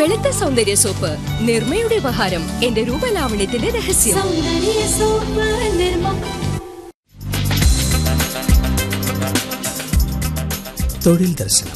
വെളുത്ത സൗന്ദര്യ സോപ്പ് നിർമ്മയുടെ ഉപഹാരം എന്റെ രൂപലാവണ്യത്തിന്റെ രഹസ്യം സൗന്ദര്യ സോപ്പ് നിർമ്മ തൊഴിൽ ദർശനം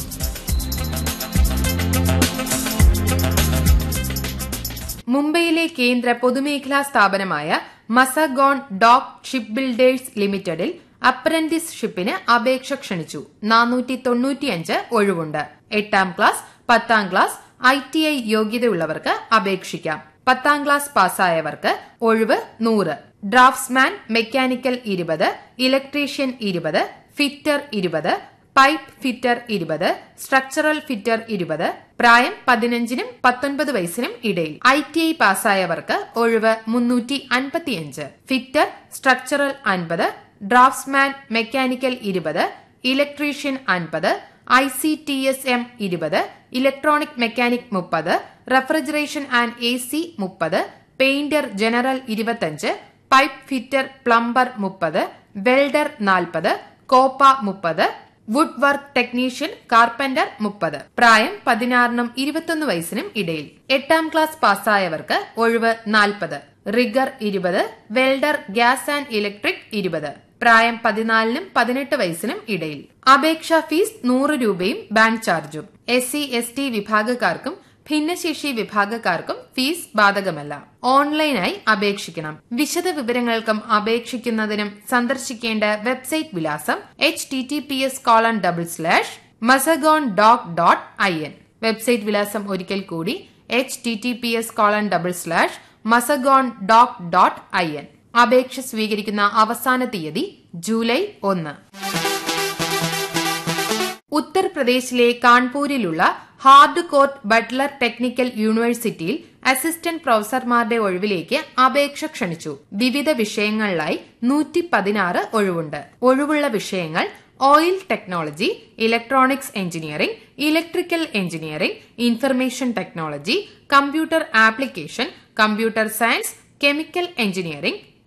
മുംബൈയിലെ കേന്ദ്ര പൊതുമേഖലാ സ്ഥാപനമായ മസഗോൺ ഡോക്ക് ഷിപ്പ് ബിൽഡേഴ്സ് ലിമിറ്റഡിൽ അപ്രന്റീസ്ഷിപ്പിന് അപേക്ഷ ക്ഷണിച്ചു നാനൂറ്റി തൊണ്ണൂറ്റിയഞ്ച് ഒഴിവുണ്ട് എട്ടാം ക്ലാസ് പത്താം ക്ലാസ് ഐ ടി ഐ യോഗ്യതയുള്ളവർക്ക് അപേക്ഷിക്കാം പത്താം ക്ലാസ് പാസ്സായവർക്ക് ഒഴിവ് നൂറ് ഡ്രാഫ്റ്റ്സ്മാൻ മെക്കാനിക്കൽ ഇരുപത് ഇലക്ട്രീഷ്യൻ ഇരുപത് ഫിറ്റർ ഇരുപത് പൈപ്പ് ഫിറ്റർ ഇരുപത് സ്ട്രക്ചറൽ ഫിറ്റർ ഇരുപത് പ്രായം പതിനഞ്ചിനും പത്തൊൻപത് വയസ്സിനും ഇടയിൽ ഐ ടി ഐ പാസ്സായവർക്ക് ഒഴിവ് മുന്നൂറ്റി അൻപത്തിയഞ്ച് ഫിറ്റർ സ്ട്രക്ചറൽ അൻപത് ഡ്രാഫ്റ്റ്സ്മാൻ മെക്കാനിക്കൽ ഇരുപത് ഇലക്ട്രീഷ്യൻ അൻപത് I C T S M ഇരുപത് ഇലക്ട്രോണിക് മെക്കാനിക് മുപ്പത് റെഫ്രിജറേഷൻ ആൻഡ് എ സി മുപ്പത് പെയിന്റർ ജനറൽ ഇരുപത്തഞ്ച് പൈപ്പ് ഫിറ്റർ പ്ലംബർ മുപ്പത് വെൽഡർ നാൽപ്പത് കോപ്പ മുപ്പത് വുഡ് വർക്ക് ടെക്നീഷ്യൻ കാർപ്പന്റർ മുപ്പത് പ്രായം പതിനാറിനും ഇരുപത്തൊന്ന് വയസ്സിനും ഇടയിൽ എട്ടാം ക്ലാസ് പാസ്സായവർക്ക് ഒഴിവ് നാൽപ്പത് റിഗർ ഇരുപത് വെൽഡർ ഗ്യാസ് ആൻഡ് ഇലക്ട്രിക് ഇരുപത് പ്രായം പതിനാലിനും പതിനെട്ട് വയസ്സിനും ഇടയിൽ അപേക്ഷാ ഫീസ് നൂറ് രൂപയും ബാങ്ക് ചാർജും എസ് സി എസ് ടി വിഭാഗക്കാർക്കും ഭിന്നശേഷി വിഭാഗക്കാർക്കും ഫീസ് ബാധകമല്ല ഓൺലൈനായി അപേക്ഷിക്കണം വിശദ വിവരങ്ങൾക്കും അപേക്ഷിക്കുന്നതിനും സന്ദർശിക്കേണ്ട വെബ്സൈറ്റ് വിലാസം H T T P S colon double slash Mazagon dock dot I N website വിലാസം ഒരിക്കൽ കൂടി H T T P S colon double slash Mazagon dock dot I N അപേക്ഷ സ്വീകരിക്കുന്ന അവസാന തീയതി ജൂലൈ ഒന്ന് ഉത്തർപ്രദേശിലെ കാൺപൂരിലുള്ള ഹാർഡ് കോർട്ട് ബട്ട്ലർ ടെക്നിക്കൽ യൂണിവേഴ്സിറ്റിയിൽ അസിസ്റ്റന്റ് പ്രൊഫസർമാരുടെ ഒഴിവിലേക്ക് അപേക്ഷ ക്ഷണിച്ചു വിവിധ വിഷയങ്ങളിലായി നൂറ്റി പതിനാറ് ഒഴിവുണ്ട് ഒഴിവുള്ള വിഷയങ്ങൾ oil technology electronics engineering electrical engineering information technology computer application computer science chemical engineering